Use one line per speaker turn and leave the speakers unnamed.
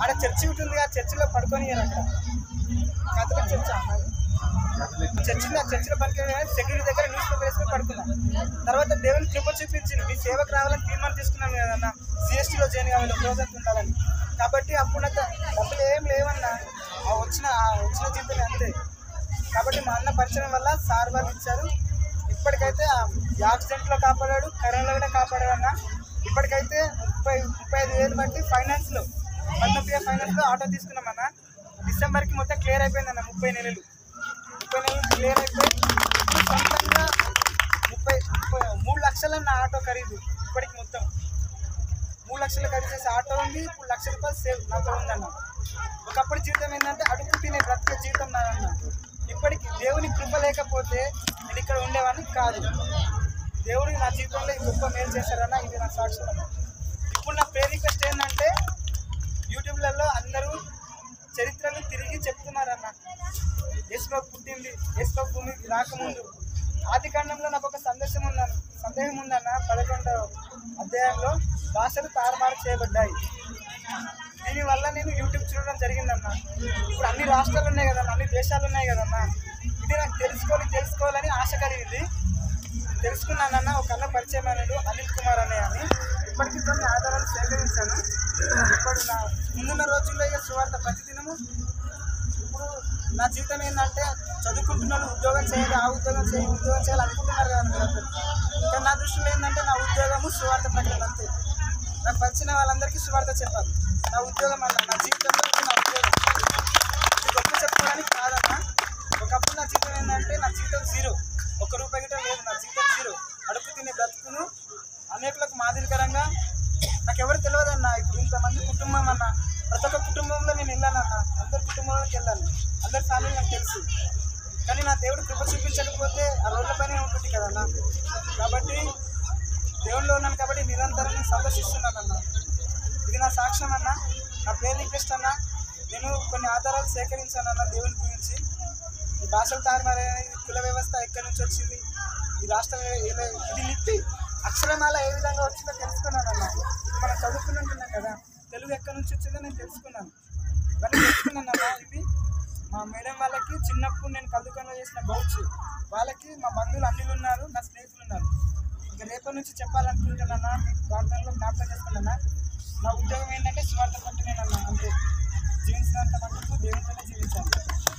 ఆడ చర్చి ఉంటుంది ఆ చర్చిలో పడుకొని అక్కడ కథలకు చర్చ అన్నది చర్చిలో చర్చిలో పడుకొని సెక్యూరిటీ దగ్గర న్యూస్ పేపర్ వేసుకొని పడుకున్నా తర్వాత దేవుని కృప చూపించింది మీ సేవకు రావాలని తీర్మానం తీసుకున్నాను కదన్న సిఎస్టీలో జాయిన్ కావాలి ఒక రోజంతా ఉండాలని కాబట్టి అప్పుడు నాకు డబ్బులు ఏం లేవన్నా ఆ వచ్చిన ఆ వచ్చిన జీతం అంతే కాబట్టి మా అన్న పరిచయం వల్ల సార్ వాళ్ళు ఇచ్చారు ఇప్పటికైతే ఆ యాక్సిడెంట్లో కాపాడాడు కరోనాలో కూడా కాపాడాడు అన్న ఇప్పటికైతే ముప్పై ముప్పై ఐదు వేలు బట్టి ఫైనాన్స్లో పద్మప్రియ ఫైనాన్స్లో ఆటో తీసుకున్నామన్న డిసెంబర్కి మొత్తం క్లియర్ అయిపోయిందన్న ముప్పై నెలలు ముప్పై నెలలు క్లియర్ అయిపోయి ఇప్పుడు సొంతంగా ముప్పై ముప్పై మూడు లక్షలు అన్న ఆటో ఖరీదు ఇప్పటికి మొత్తం మూడు లక్షలు ఖరీదు చేసే ఆటో ఉంది ఇప్పుడు లక్ష రూపాయలు సేవ్ నాతో ఉందన్న ఒకప్పుడు జీవితం ఏంటంటే అడుగు తినే బ్రతికే జీవితం నాదన్న ఇప్పటికి దేవుని కృప లేకపోతే నేను ఇక్కడ ఉండేవాడిని కాదు దేవుడు నా జీవితంలో ఈ గొప్ప మేలు చేశారన్న ఇది నా సాక్ష్యం అన్న ఇప్పుడు నా ప్రే రిక్వెస్ట్ ఏంటంటే యూట్యూబ్లలో అందరూ చరిత్రను తిరిగి చెప్తున్నారన్న యేసుబాబు పుట్టింది యేసుబాబు భూమికి రాకముందు ఆది కాండంలో నాకు ఒక సందేశం ఉందన్న సందేహం ఉందన్న పదకొండవ అధ్యాయంలో భాషలు తారుమారు చేయబడ్డాయి దీనివల్ల నేను యూట్యూబ్ చూడడం జరిగిందన్న ఇప్పుడు అన్ని రాష్ట్రాలు ఉన్నాయి కదన్న అన్ని దేశాలు ఉన్నాయి కదన్న ఇది నాకు తెలుసుకోవాలి తెలుసుకోవాలని ఆశ కలిగింది తెలుసుకున్నానన్న ఒక అన్న పరిచయం అయినాడు అనిల్ కుమార్ అనే అని ఇప్పటికీ కొన్ని ఆధారాలు సేకరించాను ఇప్పుడు నా ముందున్న రోజుల్లో ఇక సువార్త ప్రతిదినము ఇప్పుడు నా జీవితం ఏంటంటే చదువుకుంటున్నాను ఉద్యోగం చేయాలి ఆ ఉద్యోగం చేయాలి ఈ ఉద్యోగం చేయాలి అనుకుంటున్నారు కదా మీరందరూ కానీ నా దృష్టిలో ఏంటంటే నా ఉద్యోగము సువార్త ప్రకటన అంతే నాకు వచ్చిన వాళ్ళందరికీ సువార్త చెప్పాలి నా ఉద్యోగం అన్న నా జీవితంలో ఇది నా ఉద్యోగం ఇది గొప్ప చెప్పుకోవడానికి కాదన్నా ఒకప్పుడు నా జీవితం ఏంటంటే నా జీవితం జీరో ఒక్క రూపాయి గిట్ట లేదు నా జీవితం జీరో అడుగు తినే బ్రతుకును అనేకులకు మాదిరికరంగా నాకు ఎవరు తెలియదన్న ఇప్పుడు ఇంతమంది కుటుంబం అన్న ప్రతి ఒక్క కుటుంబంలో నేను వెళ్ళానన్న అందరి కుటుంబంలోకి వెళ్ళాను అందరి ఫ్యామిలీ నాకు తెలుసు కానీ నా దేవుడు కృప చూపించకపోతే ఆ రోడ్లపైనే ఉంటుంది కదన్న కాబట్టి దేవుడిలో ఉన్నాను కాబట్టి నిరంతరం నేను సంతోషిస్తున్నానన్న ఇది నా సాక్ష్యం అన్న నా ప్రేమ రిక్వెస్ట్ అన్న నేను కొన్ని ఆధారాలు సేకరించానన్న దేవుని గురించి ఈ భాషల తారుమారే కుల వ్యవస్థ ఎక్కడి నుంచి వచ్చింది ఈ రాష్ట్రం ఏ- ఏ- ఇది లిపి అక్షరమాల ఏ విధంగా వచ్చిందో తెలుసుకున్నానన్న ఇప్పుడు మనం చదువుకున్నట్టున్నాం కదా తెలుగు ఎక్కడి నుంచి వచ్చిందో నేను తెలుసుకున్నాను ఇవన్నీ తెలుసుకున్నానన్న ఇవి మా మేడం వాళ్ళకి చిన్నప్పుడు నేను కదుకంలో చేసిన గౌచ్ వాళ్ళకి మా బంధువులు అన్నిలు ఉన్నారు నా స్నేహితులు ఉన్నారు ఇక రేపటి నుంచి చెప్పాలనుకుంటున్నానా మీకు ప్రార్థనలో జ్ఞాపకం చేసుకున్నానా నా ఉద్యోగం ఏంటంటే స్వార్థ పట్టు నేను అన్నా అంతే జీవించినంత మటుకు దేవునితోనే జీవించాలి